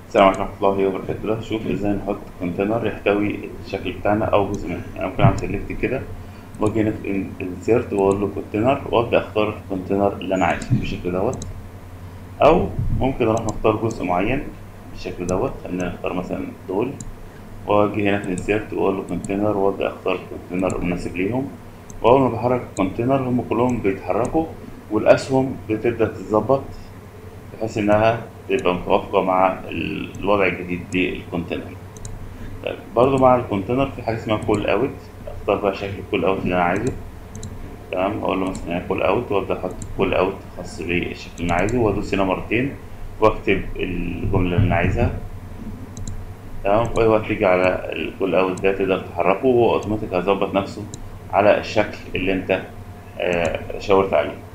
السلام عليكم ورحمة الله وبركاته دلوقتي نشوف ازاي نحط كونتينر يحتوي الشكل بتاعنا او جزء منه يعني ممكن اعمل سيلكت كده واجي هنا في انسيرت واقول له كونتينر وابدا اختار الكونتينر اللي انا عايزه بالشكل دوت او ممكن اروح مختار جزء معين بالشكل دوت خلينا نختار مثلا دول واجي هنا في انسيرت واقول له كونتينر وابدا اختار كونتينر مناسب ليهم واول ما بحرك الكونتينر هم كلهم بيتحركوا والاسهم بتبدا تتظبط بحيث انها تبقى متوافقة مع ال- الوضع الجديد للكونتينر طيب برضو مع الكونتينر في حاجة اسمها كول اوت اختار بقى شكل الكول اوت اللي انا عايزه تمام اقول له مثلا كول اوت وابدا احط كول اوت خاص بالشكل اللي انا عايزه وادوس هنا مرتين واكتب الجملة اللي انا عايزها تمام واي وقت تيجي على الكول اوت ده تقدر تحركه وهو اوتوماتيك هيظبط نفسه على الشكل اللي انت آه، شاورت عليه